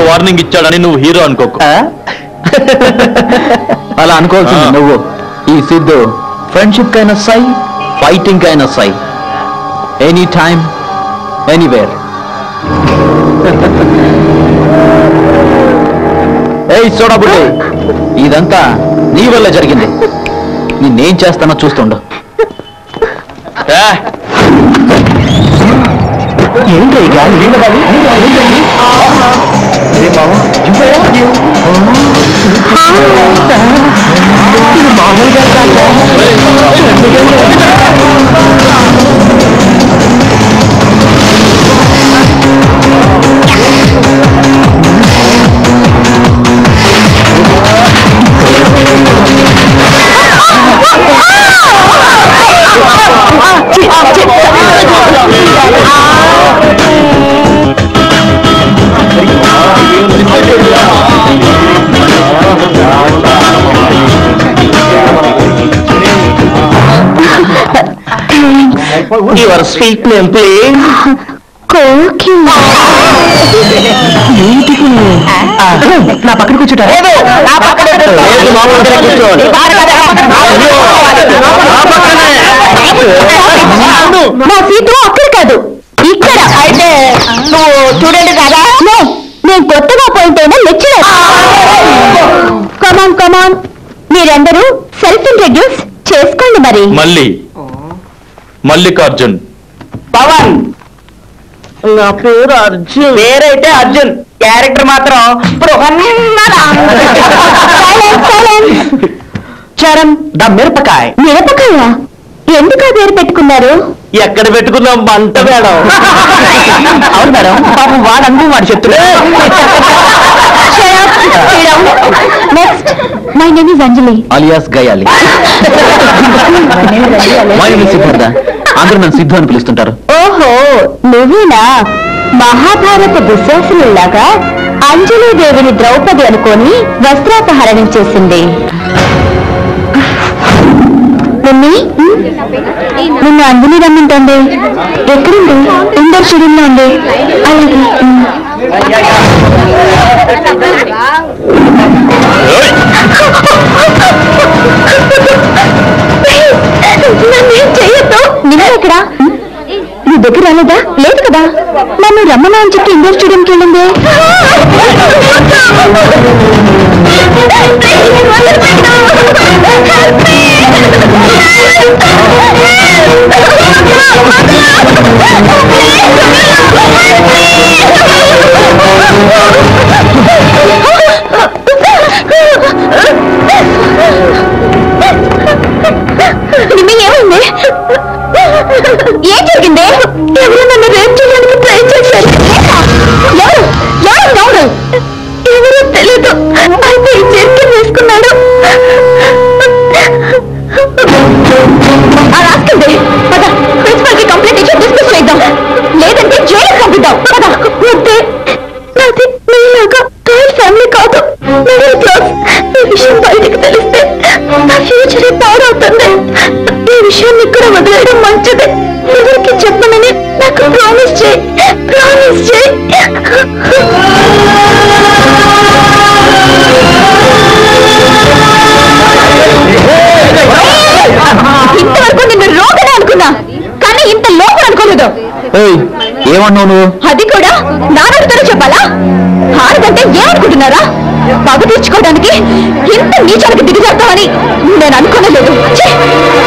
నీకు వార్నింగ్ ఇచ్చాడని నువ్వు హీరో అనుకోకు అలా అనుకోవాల్సింది ఆ. నువ్వు ఈ సిద్ధు ఫ్రెండ్షిప్ కైనా సై ఫైటింగ్ కైనా సై ఎనీ టైమ్ ఎనీవేర్ ఏయ్ చూడబుడ్డి ఇదంతా నీ వల్ల జరిగింది నిన్నేం చేస్తానో చూస్తుండు ఏ, ఏంటి యువర్ స్వీట్ నేమ్ ప్లీజ్ కోకి నా పక్కన కూర్చుంటా నా సీటు అక్కడ కాదు ఇక్కడ అయితే నువ్వు స్టూడెంట్ కదా నేను కొత్తగా పోయింటైనా లెక్చరర్ కమాన్ కమాన్ మీరందరూ సెల్ఫ్ ఇంట్రడ్యూస్ చేసుకోండి మరి మళ్ళీ మల్లికార్జున్ పవన్ నా పేరు అర్జున్ పేరైతే అర్జున్ క్యారెక్టర్ మాత్రం Silence, silence. చరం ద మిరపకాయ మిరపకాయ ఎందుకు ఆ పేరు పెట్టుకున్నారు ఎక్కడ పెట్టుకున్నాం మంట మేడం అవును మేడం పాపం వాడు అనుభవం వాడు చెప్తున్నాడు next my name is Anjali alias గయాలి మై నేమ్ ఇస్ సిద్ధార్థ అందరూ నన్ను సిద్ధు అని పిలుస్తుంటారు ఓహో నువ్వేనా మహాభారత దుశ్శాసనుల్లాగా అంజలీదేవిని ద్రౌపది అనుకొని వస్త్రాపహరణం చేసింది మమ్మీ నిన్ను అంజలి రమ్మంటండి ఎక్కడుంది ఇందరు చూడంలో ఉంది అలాగే ఉమ్. నన్నేం చెయ్యొద్దు నిన్నెక్కడా నీ దగ్గర రాలేదా లేదు కదా నన్ను రమ్మన్నా అని చెప్పి ఇండోర్ స్టూడియంకి వెళ్ళింది నిమ్మి ఏమైంది ఏం జరిగింది ఎవరు నన్ను రేప్ చేయడానికి ట్రై చేశారు ఎవరు ఎవరు ఎవరు ఎవరో తెలీదు అయితే ఈ చేతికి వేసుకున్నాడు ఆ రాసుకుంది పద ప్రిన్సిపల్ కి కంప్లైంట్ ఇచ్చి డిస్మిస్ చేద్దాం లేదంటే జైలు పంపిద్దాం పద వద్దే నాది మీలాగా థర్డ్ ఫ్యామిలీ కాదు మిడిల్ క్లాస్ ఈ విషయం బయటకు తెలిస్తే నా ఫ్యూచర్ పాడవుతుంది ఈ విషయాన్ని ఇక్కడ వదిలేయడం మంచిది ఎవరికి చెప్పనని నాకు ప్రామిస్ చేయి ప్రామిస్ చేయి ఇంతవరకు నిన్ను రోగనే అనుకున్నా కానీ ఇంత లోపల అనుకోలేదు ఏయ్ ఏమన్నావు నువ్వు అది కూడా నాన్నతో చెప్పాలా ఆడదంటే ఏమనుకుంటున్నారా పగ తీర్చుకోవడానికి ఇంత నీచానికి దిగజారుతామని నేను అనుకోలేదు ఛీ!